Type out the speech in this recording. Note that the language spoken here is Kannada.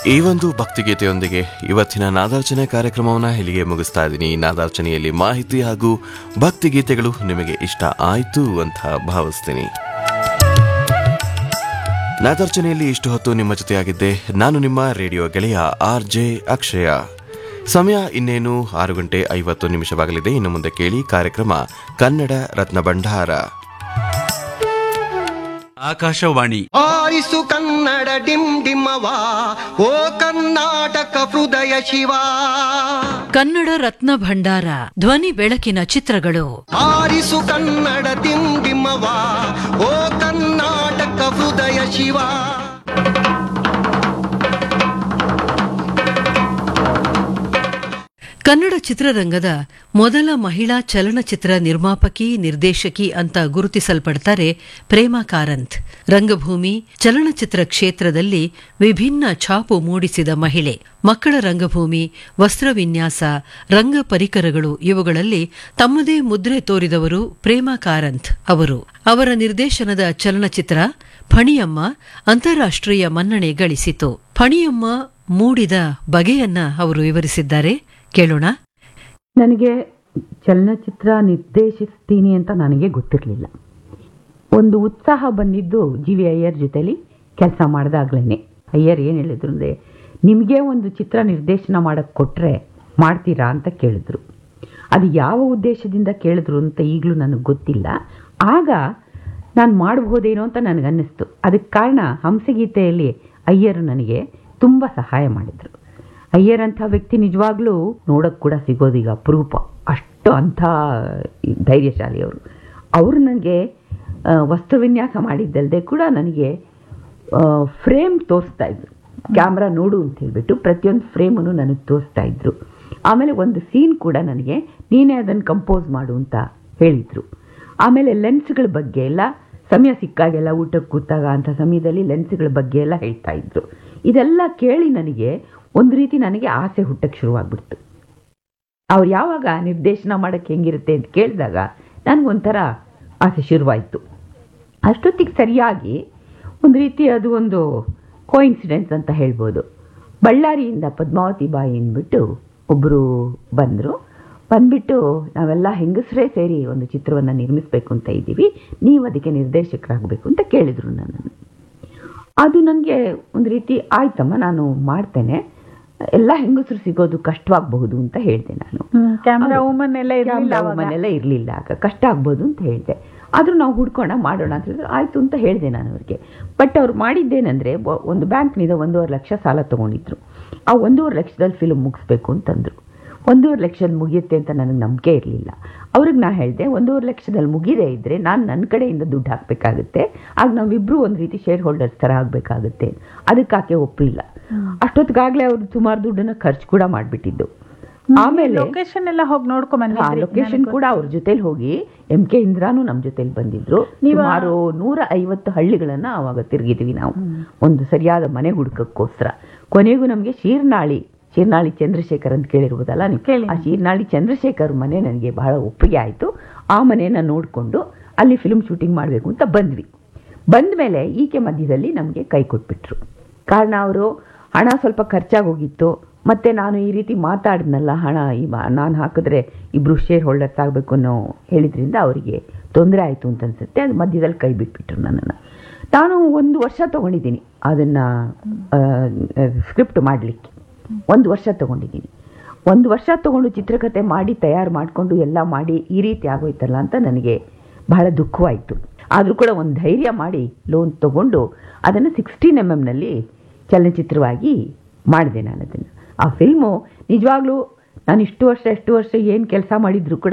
ಈ ಒಂದು ಭಕ್ತಿಗೀತೆಯೊಂದಿಗೆ ಇವತ್ತಿನ ನಾದಾರ್ಚನೆ ಕಾರ್ಯಕ್ರಮವನ್ನು ಇಲ್ಲಿಗೆ ಮುಗಿಸ್ತಾ ಇದ್ದೀನಿ ನಾದಾರ್ಚನೆಯಲ್ಲಿ ಮಾಹಿತಿ ಹಾಗೂ ಭಕ್ತಿಗೀತೆಗಳು ನಿಮಗೆ ಇಷ್ಟ ಆಯ್ತು ಅಂತ ಭಾವಿಸ್ತೀನಿ ನಾದಾರ್ಚನೆಯಲ್ಲಿ ಇಷ್ಟು ಹೊತ್ತು ನಿಮ್ಮ ಜೊತೆಯಾಗಿದ್ದೆ ನಾನು ನಿಮ್ಮ ರೇಡಿಯೋ ಗೆಳೆಯ ಆರ್ ಜೆ ಅಕ್ಷಯ ಸಮಯ ಇನ್ನೇನು ಆರು ಗಂಟೆ ಐವತ್ತು ನಿಮಿಷವಾಗಲಿದೆ ಇನ್ನು ಮುಂದೆ ಕೇಳಿ ಕಾರ್ಯಕ್ರಮ ಕನ್ನಡ ರತ್ನ ಭಂಡಾರ ಆಕಾಶವಾಣಿ ಆರಿಸು ಕನ್ನಡ ಡಿಮ್ ಡಿಮ್ಮವ ಓ ಕರ್ನಾಟಕ ಹೃದಯ ಶಿವ ಕನ್ನಡ ರತ್ನ ಭಂಡಾರ ಧ್ವನಿ ಬೆಳಕಿನ ಚಿತ್ರಗಳು ಆರಿಸು ಕನ್ನಡ ಡಿಮ್ ಡಿಮ್ಮವ ಓ ಕರ್ನಾಟಕ ಹೃದಯ ಶಿವ ಕನ್ನಡ ಚಿತ್ರರಂಗದ ಮೊದಲ ಮಹಿಳಾ ಚಲನಚಿತ್ರ ನಿರ್ಮಾಪಕಿ ನಿರ್ದೇಶಕಿ ಅಂತ ಗುರುತಿಸಲ್ಪಡ್ತಾರೆ ಪ್ರೇಮಾ ಕಾರಂತ್ ರಂಗಭೂಮಿ ಚಲನಚಿತ್ರ ಕ್ಷೇತ್ರದಲ್ಲಿ ವಿಭಿನ್ನ ಛಾಪು ಮೂಡಿಸಿದ ಮಹಿಳೆ ಮಕ್ಕಳ ರಂಗಭೂಮಿ ವಸ್ತ್ರವಿನ್ಯಾಸ ರಂಗ ಪರಿಕರಗಳು ಇವುಗಳಲ್ಲಿ ತಮ್ಮದೇ ಮುದ್ರೆ ತೋರಿದವರು ಪ್ರೇಮಾ ಕಾರಂತ್ ಅವರು ಅವರ ನಿರ್ದೇಶನದ ಚಲನಚಿತ್ರ ಫಣಿಯಮ್ಮ ಅಂತಾರಾಷ್ಟ್ರೀಯ ಮನ್ನಣೆ ಗಳಿಸಿತು ಫಣಿಯಮ್ಮ ಮೂಡಿದ ಬಗೆಯನ್ನ ಅವರು ವಿವರಿಸಿದ್ದಾರೆ ಕೇಳೋಣ ನನಗೆ ಚಲನಚಿತ್ರ ನಿರ್ದೇಶಿಸ್ತೀನಿ ಅಂತ ನನಗೆ ಗೊತ್ತಿರಲಿಲ್ಲ ಒಂದು ಉತ್ಸಾಹ ಬಂದಿದ್ದು ಜಿ ವಿ ಅಯ್ಯರ್ ಜೊತೆಲಿ ಕೆಲಸ ಮಾಡಿದಾಗ್ಲೇ ಅಯ್ಯರ್ ಏನು ಹೇಳಿದ್ರು ಅಂದರೆ ನಿಮಗೆ ಒಂದು ಚಿತ್ರ ನಿರ್ದೇಶನ ಮಾಡೋಕ್ಕೆ ಕೊಟ್ಟರೆ ಮಾಡ್ತೀರಾ ಅಂತ ಕೇಳಿದ್ರು ಅದು ಯಾವ ಉದ್ದೇಶದಿಂದ ಕೇಳಿದ್ರು ಅಂತ ಈಗಲೂ ನನಗೆ ಗೊತ್ತಿಲ್ಲ ಆಗ ನಾನು ಮಾಡಬಹುದೇನೋ ಅಂತ ನನಗೆ ಅನ್ನಿಸ್ತು ಅದಕ್ಕೆ ಕಾರಣ ಹಂಸಗೀತೆಯಲ್ಲಿ ಅಯ್ಯರು ನನಗೆ ತುಂಬ ಸಹಾಯ ಮಾಡಿದರು ಅಯ್ಯರಂಥ ವ್ಯಕ್ತಿ ನಿಜವಾಗ್ಲೂ ನೋಡೋಕ್ಕೆ ಕೂಡ ಸಿಗೋದೀಗ ಅಪರೂಪ ಅಷ್ಟು ಅಂಥ ಧೈರ್ಯಶಾಲಿ ಅವರು ಅವರು ನನಗೆ ವಸ್ತ್ರವಿನ್ಯಾಸ ಮಾಡಿದ್ದಲ್ಲದೆ ಕೂಡ ನನಗೆ ಫ್ರೇಮ್ ತೋರಿಸ್ತಾ ಇದ್ರು ಕ್ಯಾಮ್ರಾ ನೋಡು ಅಂತ ಹೇಳ್ಬಿಟ್ಟು ಪ್ರತಿಯೊಂದು ಫ್ರೇಮನ್ನು ನನಗೆ ತೋರಿಸ್ತಾ ಇದ್ರು ಆಮೇಲೆ ಒಂದು ಸೀನ್ ಕೂಡ ನನಗೆ ನೀನೇ ಅದನ್ನು ಕಂಪೋಸ್ ಮಾಡು ಅಂತ ಹೇಳಿದರು ಆಮೇಲೆ ಲೆನ್ಸ್ಗಳ ಬಗ್ಗೆ ಎಲ್ಲ ಸಮಯ ಸಿಕ್ಕಾಗೆಲ್ಲ ಊಟಕ್ಕೆ ಕೂತಾಗ ಅಂಥ ಸಮಯದಲ್ಲಿ ಲೆನ್ಸ್ಗಳ ಬಗ್ಗೆ ಎಲ್ಲ ಹೇಳ್ತಾ ಇದ್ರು ಇದೆಲ್ಲ ಕೇಳಿ ನನಗೆ ಒಂದು ರೀತಿ ನನಗೆ ಆಸೆ ಹುಟ್ಟಕ್ಕೆ ಶುರುವಾಗ್ಬಿಡ್ತು ಅವ್ರು ಯಾವಾಗ ನಿರ್ದೇಶನ ಮಾಡೋಕ್ಕೆ ಹೆಂಗಿರುತ್ತೆ ಅಂತ ಕೇಳಿದಾಗ ನನಗೊಂಥರ ಆಸೆ ಶುರುವಾಯಿತು ಅಷ್ಟೊತ್ತಿಗೆ ಸರಿಯಾಗಿ ಒಂದು ರೀತಿ ಅದು ಒಂದು ಕೋಇನ್ಸಿಡೆನ್ಸ್ ಅಂತ ಹೇಳ್ಬೋದು ಬಳ್ಳಾರಿಯಿಂದ ಪದ್ಮಾವತಿ ಬಾಯಿ ಅಂದ್ಬಿಟ್ಟು ಒಬ್ಬರು ಬಂದರು ಬಂದ್ಬಿಟ್ಟು ನಾವೆಲ್ಲ ಹೆಂಗಸರೇ ಸೇರಿ ಒಂದು ಚಿತ್ರವನ್ನು ನಿರ್ಮಿಸಬೇಕು ಅಂತ ಇದ್ದೀವಿ ನೀವು ಅದಕ್ಕೆ ನಿರ್ದೇಶಕರಾಗಬೇಕು ಅಂತ ಕೇಳಿದರು ನನ್ನನ್ನು ಅದು ನನಗೆ ಒಂದು ರೀತಿ ಆಯ್ತಮ್ಮ ನಾನು ಮಾಡ್ತೇನೆ ಎಲ್ಲ ಹೆಂಗಸರು ಸಿಗೋದು ಕಷ್ಟವಾಗಬಹುದು ಅಂತ ಹೇಳಿದೆ ನಾನು ಕ್ಯಾಮ್ರಾ ವುಮನ್ ಎಲ್ಲ ಇರಲಿಲ್ಲ ಮನೆಲ್ಲ ಇರಲಿಲ್ಲ ಆಗ ಕಷ್ಟ ಆಗ್ಬೋದು ಅಂತ ಹೇಳಿದೆ ಆದರೂ ನಾವು ಹುಡ್ಕೋಣ ಮಾಡೋಣ ಅಂತ ಹೇಳಿದ್ರು ಆಯಿತು ಅಂತ ಹೇಳಿದೆ ನಾನು ಅವ್ರಿಗೆ ಬಟ್ ಅವ್ರು ಮಾಡಿದ್ದೇನೆಂದರೆ ಒಂದು ಬ್ಯಾಂಕ್ನಿಂದ ಒಂದೂವರೆ ಲಕ್ಷ ಸಾಲ ತೊಗೊಂಡಿದ್ರು ಆ ಒಂದೂವರೆ ಲಕ್ಷದಲ್ಲಿ ಫಿಲ್ಮ್ ಮುಗಿಸ್ಬೇಕು ಅಂತಂದರು ಒಂದೂವರೆ ಲಕ್ಷದಲ್ಲಿ ಮುಗಿಯುತ್ತೆ ಅಂತ ನನಗೆ ನಂಬಿಕೆ ಇರಲಿಲ್ಲ ಅವ್ರಿಗೆ ನಾ ಹೇಳಿದೆ ಒಂದೂವರೆ ಲಕ್ಷದಲ್ಲಿ ಮುಗಿದೇ ಇದ್ದರೆ ನಾನು ನನ್ನ ಕಡೆಯಿಂದ ದುಡ್ಡು ಹಾಕಬೇಕಾಗುತ್ತೆ ಆಗ ನಾವಿಬ್ಬರು ಒಂದು ರೀತಿ ಶೇರ್ ಹೋಲ್ಡರ್ಸ್ ಥರ ಆಗಬೇಕಾಗುತ್ತೆ ಅದಕ್ಕೆ ಆಕೆ ಒಪ್ಪಲಿಲ್ಲ ಅಷ್ಟೊತ್ತಿಗಾಗಲೇ ಅವರು ಸುಮಾರು ದುಡ್ಡನ್ನು ಖರ್ಚು ಕೂಡ ಮಾಡಿಬಿಟ್ಟಿದ್ದು ಆಮೇಲೆ ಲೊಕೇಶನ್ ಎಲ್ಲ ಹೋಗಿ ನೋಡ್ಕೊಂಡ್ ಲೊಕೇಶನ್ ಕೂಡ ಅವ್ರ ಜೊತೆಲಿ ಹೋಗಿ ಎಂ ಕೆ ಇಂದ್ರಾನು ನಮ್ಮ ಜೊತೆಲಿ ಬಂದಿದ್ರು ಸುಮಾರು ನೂರ ಐವತ್ತು ಹಳ್ಳಿಗಳನ್ನ ಅವಾಗ ತಿರುಗಿದ್ವಿ ನಾವು ಒಂದು ಸರಿಯಾದ ಮನೆ ಹುಡುಕಕ್ಕೋಸ್ಕರ ಕೊನೆಗೂ ನಮಗೆ ಶೀರ್ನಾಳಿ ಶೀರ್ನಾಳಿ ಚಂದ್ರಶೇಖರ್ ಅಂತ ಕೇಳಿರ್ಬೋದಲ್ಲ ನೀವು ಆ ಶೀರ್ನಾಳಿ ಚಂದ್ರಶೇಖರ್ ಮನೆ ನನಗೆ ಬಹಳ ಒಪ್ಪಿಗೆ ಆಯಿತು ಆ ಮನೆಯನ್ನು ನೋಡಿಕೊಂಡು ಅಲ್ಲಿ ಫಿಲ್ಮ್ ಶೂಟಿಂಗ್ ಮಾಡಬೇಕು ಅಂತ ಬಂದ್ವಿ ಬಂದ ಮೇಲೆ ಈಕೆ ಮಧ್ಯದಲ್ಲಿ ನಮಗೆ ಕೈ ಕೊಟ್ಬಿಟ್ರು ಕಾರಣ ಅವರು ಹಣ ಸ್ವಲ್ಪ ಖರ್ಚಾಗೋಗಿತ್ತು ಮತ್ತು ನಾನು ಈ ರೀತಿ ಮಾತಾಡಿದ್ನಲ್ಲ ಹಣ ಈ ನಾನು ಹಾಕಿದ್ರೆ ಇಬ್ಬರು ಶೇರ್ ಹೋಲ್ಡರ್ಸ್ ಆಗಬೇಕು ಅನ್ನೋ ಹೇಳಿದ್ರಿಂದ ಅವರಿಗೆ ತೊಂದರೆ ಆಯಿತು ಅಂತ ಅನ್ಸುತ್ತೆ ಅದು ಮಧ್ಯದಲ್ಲಿ ಕೈ ಬಿಟ್ಬಿಟ್ರು ನನ್ನನ್ನು ನಾನು ಒಂದು ವರ್ಷ ತೊಗೊಂಡಿದ್ದೀನಿ ಅದನ್ನು ಸ್ಕ್ರಿಪ್ಟ್ ಮಾಡಲಿಕ್ಕೆ ಒಂದು ವರ್ಷ ತೊಗೊಂಡಿದ್ದೀನಿ ಒಂದು ವರ್ಷ ತೊಗೊಂಡು ಚಿತ್ರಕಥೆ ಮಾಡಿ ತಯಾರು ಮಾಡಿಕೊಂಡು ಎಲ್ಲ ಮಾಡಿ ಈ ರೀತಿ ಆಗೋಯ್ತಲ್ಲ ಅಂತ ನನಗೆ ಬಹಳ ದುಃಖವಾಯಿತು ಆದರೂ ಕೂಡ ಒಂದು ಧೈರ್ಯ ಮಾಡಿ ಲೋನ್ ತೊಗೊಂಡು ಅದನ್ನು ಸಿಕ್ಸ್ಟೀನ್ ಎಮ್ ಎಮ್ನಲ್ಲಿ ಚಲನಚಿತ್ರವಾಗಿ ಮಾಡಿದೆ ನಾನು ಅದನ್ನು ಆ ಫಿಲ್ಮು ನಿಜವಾಗ್ಲೂ ನಾನು ಇಷ್ಟು ವರ್ಷ ಎಷ್ಟು ವರ್ಷ ಏನು ಕೆಲಸ ಮಾಡಿದ್ರು ಕೂಡ